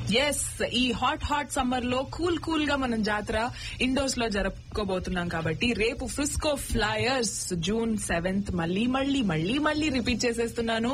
Yes ఈ hot hot summer లో cool cool గా మనం జాతర ఇండోర్స్ లో జరుపుకోబోతున్నాం కాబట్టి రేపు ఫ్రిస్కో ఫ్లయర్స్ జూన్ సెవెంత్ మళ్ళీ మళ్ళీ మళ్ళీ మళ్ళీ రిపీట్ చేసేస్తున్నాను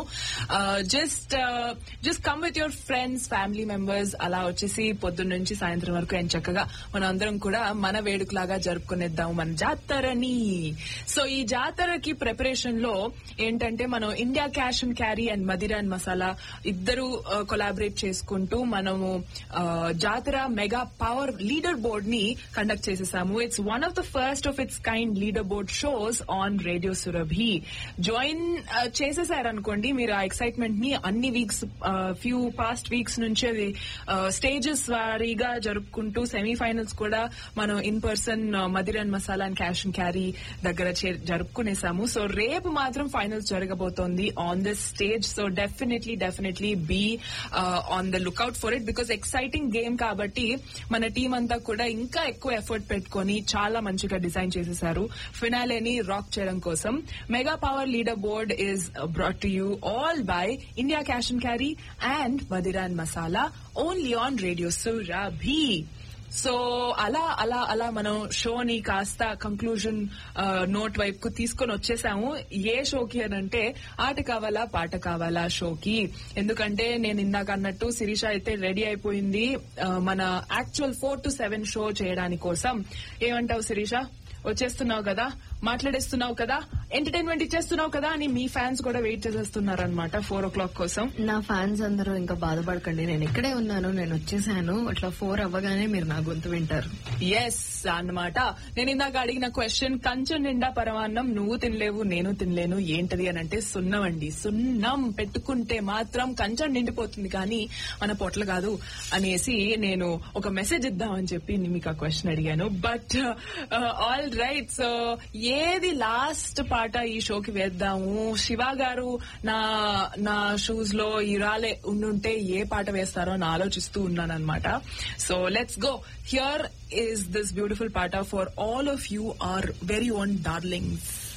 just just come with your friends family members అలా వచ్చేసి పొద్దున్న నుంచి సాయంత్రం వరకు ఎంత చక్కగా మనం అందరం కూడా మన వేడుకలాగా జరుపుకునేద్దాం మన జాతరని సో ఈ జాతరకి ప్రిపరేషన్ లో ఏంటంటే మనం India cash and carry and Madira and Masala ఇద్దరు కొలాబరేట్ చేసుకుంటూ మనము ఆ, Jathara mega power leader board ని కండక్ట్ చేసేసాము it's one of the first of its kind leader board shows on radio Surabhi join చేసేసారనుకోండి మీరు ఆ ఎక్సైట్మెంట్ ని అన్ని వీక్స్ ఫ్యూ పాస్ట్ వీక్స్ నుంచి అది స్టేజెస్ వారీగా జరుపుకుంటూ సెమీఫైనల్స్ కూడా మనం in person Madir and Masala and cash and carry దగ్గర చే- జరుపుకునేసాము సో రేపు మాత్రం ఫైనల్స్ జరగబోతోంది on this stage so definitely definitely be on the lookout for it because exciting game కాబట్టి మన టీం అంతా కూడా ఇంకా ఎక్కువ ఎఫర్ట్ పెట్టుకొని చాలా మంచిగా డిజైన్ చేసేసారు ఫినాలేని రాక్ చేయడం కోసం mega power leader board is brought to you all by India cash and carry and Madira and Masala only on radio Surabhi so అలా అలా అలా మనం షోని కాస్త కంక్లూజన్ నోట్ వైపుకు తీసుకొని వచ్చేసాము ఏ షోకి అని అంటే ఆట కావాలా పాట కావాలా షోకి ఎందుకంటే నేను ఇందాక అన్నట్టు శిరీష అయితే రెడీ అయిపోయింది ఆ, మన actual four to seven show చేయడానికి కోసం ఏమంటావు శిరీష వచ్చేస్తున్నావు కదా మాట్లాడేస్తున్నావు కదా ఎంటర్టైన్మెంట్ ఇచ్చేస్తున్నావు కదా అని మీ ఫ్యాన్స్ కూడా వెయిట్ చేసేస్తున్నారు అనమాట ఫోర్ ఓ క్లాక్ కోసం నా ఫ్యాన్స్ అందరూ ఇంకా బాధపడకండి నేను ఇక్కడే ఉన్నాను నేను వచ్చేసాను అట్లా ఫోర్ అవ్వగానే మీరు నా గొంతు వింటారు ఎస్ అన్నమాట నేను ఇందాక అడిగిన క్వశ్చన్ కంచం నిండా పరమాన్నం నువ్వు తినలేవు నేను తినలేను ఏంటది అని అంటే సున్నం అండి సున్నం పెట్టుకుంటే మాత్రం కంచం నిండిపోతుంది కానీ మన పొట్ల కాదు అనేసి నేను ఒక మెసేజ్ ఇద్దామని చెప్పి మీకు ఆ క్వశ్చన్ అడిగాను బట్ ఆల్ రైట్ సో ఏది లాస్ట్ పాట ఈ షోకి వేద్దాము శివ గారు నా నా షూస్ లో ఇరాలే ఉండుంటే ఏ పాట వేస్తారో అని ఆలోచిస్తూ ఉన్నాను అనమాట so let's go here is this beautiful pata for all of you, our very own darlings.